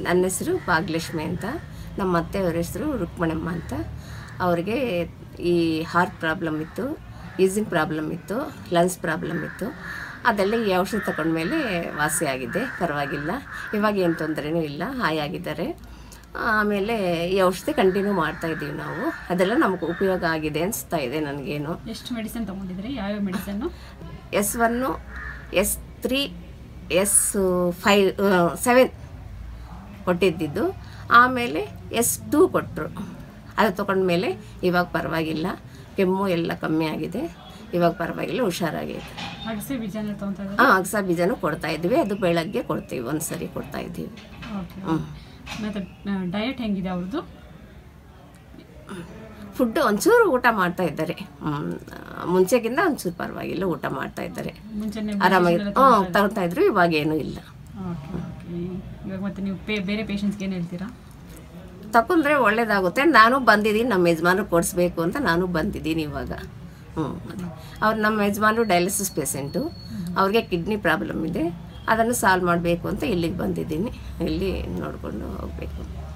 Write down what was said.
ನನ್ನ ಹೆಸರು ಭಾಗ್ಯಲಕ್ಷ್ಮಿ ಅಂತ ನಮ್ಮ ಅತ್ತೆಯವ್ರ ಹೆಸರು ರುಕ್ಮಣಮ್ಮ ಅಂತ ಅವ್ರಿಗೆ ಈ ಹಾರ್ಟ್ ಪ್ರಾಬ್ಲಮ್ ಇತ್ತು ಈಸಿಂಗ್ ಪ್ರಾಬ್ಲಮ್ ಇತ್ತು ಲಂಗ್ಸ್ ಪ್ರಾಬ್ಲಮ್ ಇತ್ತು ಅದೆಲ್ಲ ಈ ಔಷಧಿ ತಗೊಂಡ್ಮೇಲೆ ವಾಸಿಯಾಗಿದೆ ಪರವಾಗಿಲ್ಲ ಇವಾಗ ಏನು ತೊಂದರೆನೂ ಇಲ್ಲ ಹಾಯಾಗಿದ್ದಾರೆ ಆಮೇಲೆ ಈ ಔಷಧಿ ಕಂಟಿನ್ಯೂ ಮಾಡ್ತಾ ಇದ್ದೀವಿ ನಾವು ಅದೆಲ್ಲ ನಮಗೆ ಉಪಯೋಗ ಆಗಿದೆ ಅನಿಸ್ತಾ ಇದೆ ನನಗೇನು ಎಷ್ಟು ಮೆಡಿಸಿನ್ ತೊಗೊಂಡಿದ್ರಿ ಯಾವ್ಯಾವ ಮೆಡಿಸನ್ನು S one S three S five seven ಕೊಟ್ಟಿದ್ದಿದ್ದು ಆಮೇಲೆ ಎಸ್ ಟೂ ಕೊಟ್ಟರು ಅದು ತೊಗೊಂಡ್ಮೇಲೆ ಇವಾಗ ಪರವಾಗಿಲ್ಲ ಕೆಮ್ಮು ಎಲ್ಲ ಕಮ್ಮಿ ಆಗಿದೆ ಇವಾಗ ಪರವಾಗಿಲ್ಲ ಹುಷಾರಾಗಿದೆ ಅಗಸೆ ಬೀಜನ ತೊಗೊತಾ ಇದ್ದಾರೆ ಹಾಂ ಅಗಸ ಬೀಜನೂ ಕೊಡ್ತಾ ಇದ್ವಿ ಅದು ಬೆಳಗ್ಗೆ ಕೊಡ್ತೀವಿ ಒಂದು ಸರಿ ಕೊಡ್ತಾ ಇದ್ದೀವಿ ಓಕೆ ಮತ್ತು ಡಯಟ್ ಹೆಂಗಿದೆ ಅವ್ರದ್ದು ಫುಡ್ಡು ಒಂಚೂರು ಊಟ ಮಾಡ್ತಾ ಇದ್ದಾರೆ ಹ್ಮ್, ಮುಂಚೆಗಿಂತ ಒಂಚೂರು ಪರವಾಗಿಲ್ಲ ಊಟ ಮಾಡ್ತಾ ಇದ್ದಾರೆ ಮುಂಚೆನೆ ಆರಾಮಾಗಿ ಹ್ಞೂ ತಗೊಳ್ತಾ ಇದ್ರು ಇವಾಗ ಏನೂ ಇಲ್ಲ ಓಕೆ ಓಕೆ ಇವಾಗ ಮತ್ತೆ ನೀವು ಪೇ ಬೇರೆ ಪೇಷಂಟ್ಸ್ಗೆ ಏನು ಹೇಳ್ತೀರಾ ತಕೊಂಡ್ರೆ ಒಳ್ಳೇದಾಗುತ್ತೆ ನಾನು ಬಂದಿದ್ದೀನಿ ನಮ್ಮ ಯಜಮಾನ್ರು ಕೊಡಿಸ್ಬೇಕು ಅಂತ ನಾನು ಬಂದಿದ್ದೀನಿ ಇವಾಗ ಹ್ಞೂ ಅವ್ರು ನಮ್ಮ ಯಜಮಾನ್ರು ಡಯಾಲಿಸಿಸ್ ಪೇಷೆಂಟು ಅವ್ರಿಗೆ ಕಿಡ್ನಿ ಪ್ರಾಬ್ಲಮ್ ಇದೆ ಅದನ್ನು ಸಾಲ್ವ್ ಮಾಡಬೇಕು ಅಂತ ಇಲ್ಲಿಗೆ ಬಂದಿದ್ದೀನಿ ಇಲ್ಲಿ ನೋಡಿಕೊಂಡು ಹೋಗಬೇಕು